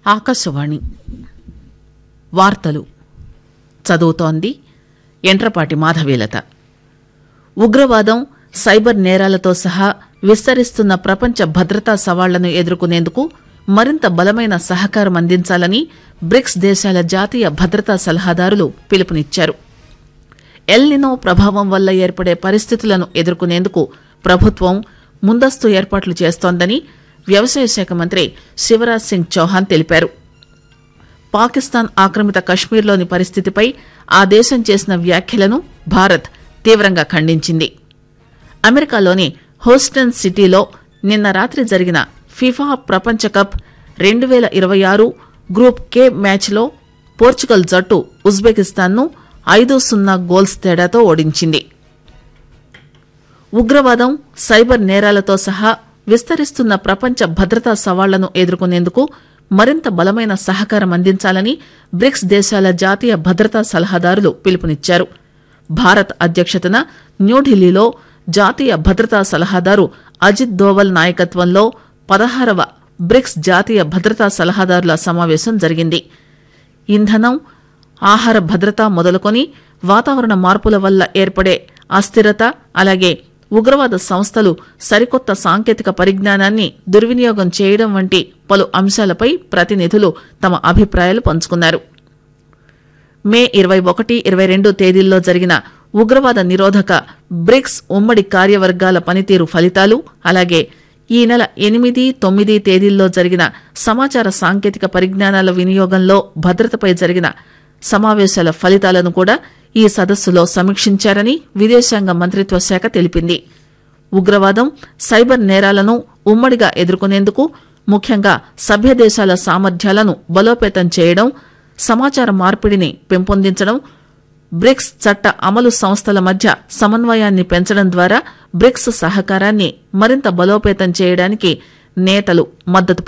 ఆకాశవాణి వార్తలు చదువుతోంది ఎంట్రపాటి మాధవీలత ఉగ్రవాదం సైబర్ నేరాలతో సహా విస్తరిస్తున్న ప్రపంచ భద్రతా సవాళ్లను ఎదుర్కొనేందుకు మరింత బలమైన సహకారం అందించాలని బ్రిక్స్ దేశాల జాతీయ భద్రతా సలహాదారులు పిలుపునిచ్చారు ఎల్నినో ప్రభావం వల్ల ఏర్పడే పరిస్థితులను ఎదుర్కొనేందుకు ప్రభుత్వం ముందస్తు ఏర్పాట్లు చేస్తోందని వ్యవసాయ శాఖ మంత్రి శివరాజ్ సింగ్ చౌహాన్ తెలిపారు పాకిస్తాన్ ఆక్రమిత కశ్మీర్లోని పరిస్థితిపై ఆ దేశం చేసిన వ్యాఖ్యలను భారత్ తీవ్రంగా ఖండించింది అమెరికాలోని హోస్టన్ సిటీలో నిన్న రాత్రి జరిగిన ఫిఫా ప్రపంచ కప్ రెండు వేల ఇరవై ఆరు గ్రూప్ కే మ్యాచ్లో పోర్చుగల్ జట్టు ఉజ్బెకిస్తాన్ను ఐదు సున్నా గోల్స్ తేడాతో ఓడించింది ఉగ్రవాదం సైబర్ నేరాలతో సహా విస్తరిస్తున్న ప్రపంచ భద్రతా సవాళ్లను ఎదుర్కొనేందుకు మరింత బలమైన సహకారం అందించాలని బ్రిక్స్ దేశాల జాతీయ భద్రతా సలహాదారులు పిలుపునిచ్చారు భారత్ అధ్యక్షతన న్యూఢిల్లీలో జాతీయ భద్రతా సలహాదారు అజిత్ దోవల్ నాయకత్వంలో పదహారవ బ్రిక్స్ జాతీయ భద్రతా సలహాదారుల సమావేశం జరిగింది ఇంధనం ఆహార భద్రత మొదలుకొని వాతావరణ మార్పుల వల్ల ఏర్పడే అస్థిరత అలాగే ఉగ్రవాద సంస్థలు సరికొత్త సాంకేతిక పరిజ్ఞానాన్ని దుర్వినియోగం చేయడం వంటి పలు అంశాలపై ప్రతినిధులు తమ అభిప్రాయాలు పంచుకున్నారు మే ఇరవై ఒకటి ఇరవై రెండు తేదీల్లో జరిగిన ఉగ్రవాద నిరోధక బ్రిక్స్ ఉమ్మడి కార్యవర్గాల పనితీరు ఫలితాలు అలాగే ఈ నెల ఎనిమిది తొమ్మిది తేదీల్లో జరిగిన సమాచార సాంకేతిక పరిజ్ఞానాల వినియోగంలో భద్రతపై జరిగిన సమావేశాల ఫలితాలను కూడా ఈ సదస్సులో సమీక్షించారని విదేశాంగ మంత్రిత్వ శాఖ తెలిపింది ఉగ్రవాదం సైబర్ నేరాలను ఉమ్మడిగా ఎదుర్కొనేందుకు ముఖ్యంగా సభ్య దేశాల సామర్థ్యాలను బలోపేతం చేయడం సమాచార మార్పిడిని పెంపొందించడం బ్రిక్స్ చట్ట అమలు సంస్థల మధ్య సమన్వయాన్ని పెంచడం ద్వారా బ్రిక్స్ సహకారాన్ని మరింత బలోపేతం చేయడానికి నేతలు మద్దతు